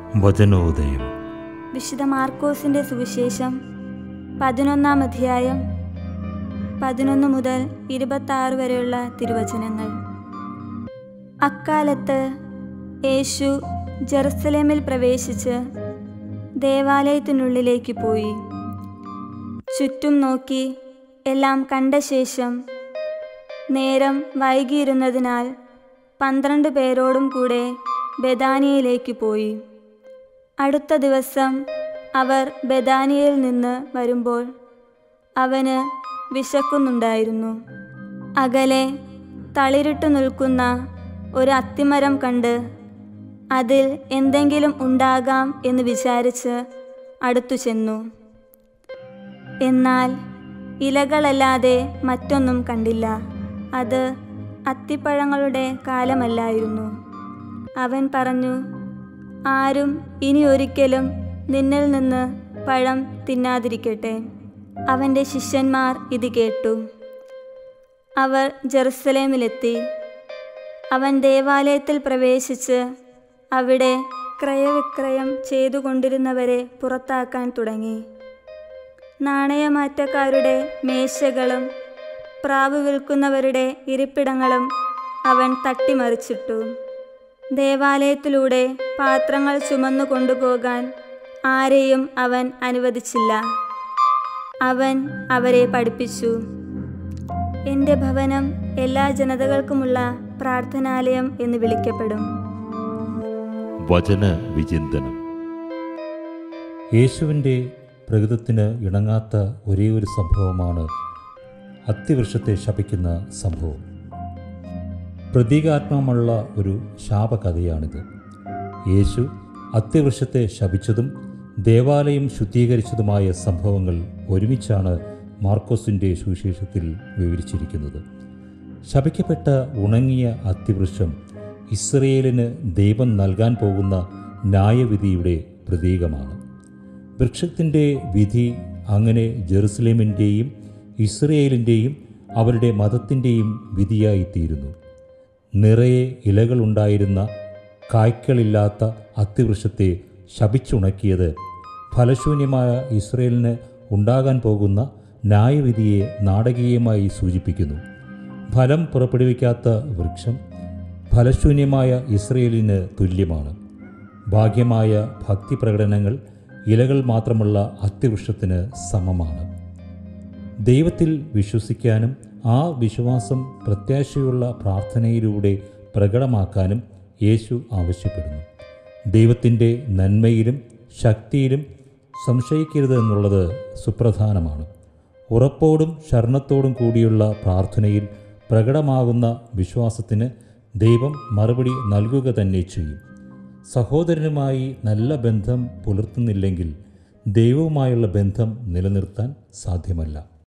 വചനോദയം വിശുദ്ധ മാർക്കോസിന്റെ സുവിശേഷം പതിനൊന്നാം അധ്യായം പതിനൊന്ന് മുതൽ ഇരുപത്തി ആറ് വരെയുള്ള തിരുവചനങ്ങൾ അക്കാലത്ത് യേശു ജെറുസലേമിൽ പ്രവേശിച്ച് ദേവാലയത്തിനുള്ളിലേക്ക് പോയി ചുറ്റും നോക്കി എല്ലാം കണ്ട ശേഷം നേരം വൈകിയിരുന്നതിനാൽ പന്ത്രണ്ട് പേരോടും കൂടെ ബദാനിയയിലേക്ക് പോയി അടുത്ത ദിവസം അവർ ബദാനിയയിൽ നിന്ന് വരുമ്പോൾ അവന് വിശക്കുന്നുണ്ടായിരുന്നു അകലെ തളിരിട്ടു നിൽക്കുന്ന ഒരു അത്തിമരം കണ്ട് അതിൽ എന്തെങ്കിലും ഉണ്ടാകാം എന്ന് വിചാരിച്ച് അടുത്തു ചെന്നു എന്നാൽ ഇലകളല്ലാതെ മറ്റൊന്നും കണ്ടില്ല അത് അത്തിപ്പഴങ്ങളുടെ കാലമല്ലായിരുന്നു അവൻ പറഞ്ഞു ആരും ഇനി ഒരിക്കലും നിന്നിൽ നിന്ന് പഴം തിന്നാതിരിക്കട്ടെ അവൻ്റെ ശിഷ്യന്മാർ ഇത് കേട്ടു അവർ ജെറുസലേമിലെത്തി അവൻ ദേവാലയത്തിൽ പ്രവേശിച്ച് അവിടെ ക്രയവിക്രയം ചെയ്തുകൊണ്ടിരുന്നവരെ പുറത്താക്കാൻ തുടങ്ങി നാണയമാറ്റക്കാരുടെ മേശകളും പ്രാവ് വിൽക്കുന്നവരുടെ ഇരിപ്പിടങ്ങളും അവൻ തട്ടിമറിച്ചിട്ടു ദേവാലയത്തിലൂടെ പാത്രങ്ങൾ ചുമന്നു കൊണ്ടുപോകാൻ ആരെയും അവൻ അനുവദിച്ചില്ല അവൻ അവരെ പഠിപ്പിച്ചു എൻ്റെ ഭവനം എല്ലാ ജനതകൾക്കുമുള്ള പ്രാർത്ഥനാലയം എന്ന് വിളിക്കപ്പെടും വചന വിചിന്തനം യേശുവിൻ്റെ പ്രകൃതത്തിന് ഇണങ്ങാത്ത ഒരേ ഒരു സംഭവമാണ് അത്തിവൃക്ഷത്തെ ശപിക്കുന്ന സംഭവം പ്രതീകാത്മകമുള്ള ഒരു ശാപകഥയാണിത് യേശു അത്തിവൃക്ഷത്തെ ശപിച്ചതും ദേവാലയം ശുദ്ധീകരിച്ചതുമായ സംഭവങ്ങൾ ഒരുമിച്ചാണ് മാർക്കോസിൻ്റെ സുവിശേഷത്തിൽ വിവരിച്ചിരിക്കുന്നത് ശപിക്കപ്പെട്ട ഉണങ്ങിയ അത്തിവൃക്ഷം ഇസ്രയേലിന് ദൈവം നൽകാൻ പോകുന്ന ന്യായവിധിയുടെ പ്രതീകമാണ് വൃക്ഷത്തിൻ്റെ വിധി അങ്ങനെ ജെറുസലേമിൻ്റെയും ഇസ്രയേലിൻ്റെയും അവരുടെ മതത്തിൻ്റെയും വിധിയായിത്തീരുന്നു നിറയെ ഇലകളുണ്ടായിരുന്ന കായ്ക്കളില്ലാത്ത അത്തിവൃക്ഷത്തെ ശപിച്ചുണക്കിയത് ഫലശൂന്യമായ ഇസ്രയേലിന് ഉണ്ടാകാൻ പോകുന്ന ന്യായവിധിയെ നാടകീയമായി സൂചിപ്പിക്കുന്നു ഫലം പുറപ്പെടുവിക്കാത്ത വൃക്ഷം ഫലശൂന്യമായ ഇസ്രയേലിന് തുല്യമാണ് ഭാഗ്യമായ ഭക്തി പ്രകടനങ്ങൾ ഇലകൾ മാത്രമുള്ള അത്തിവൃക്ഷത്തിന് സമമാണ് ദൈവത്തിൽ വിശ്വസിക്കാനും ആ വിശ്വാസം പ്രത്യാശയുള്ള പ്രാർത്ഥനയിലൂടെ പ്രകടമാക്കാനും യേശു ആവശ്യപ്പെടുന്നു ദൈവത്തിൻ്റെ നന്മയിലും ശക്തിയിലും സംശയിക്കരുത് എന്നുള്ളത് സുപ്രധാനമാണ് ഉറപ്പോടും ശരണത്തോടും കൂടിയുള്ള പ്രാർത്ഥനയിൽ പ്രകടമാകുന്ന വിശ്വാസത്തിന് ദൈവം മറുപടി നൽകുക തന്നെ ചെയ്യും സഹോദരനുമായി നല്ല ബന്ധം പുലർത്തുന്നില്ലെങ്കിൽ ദൈവവുമായുള്ള ബന്ധം നിലനിർത്താൻ സാധ്യമല്ല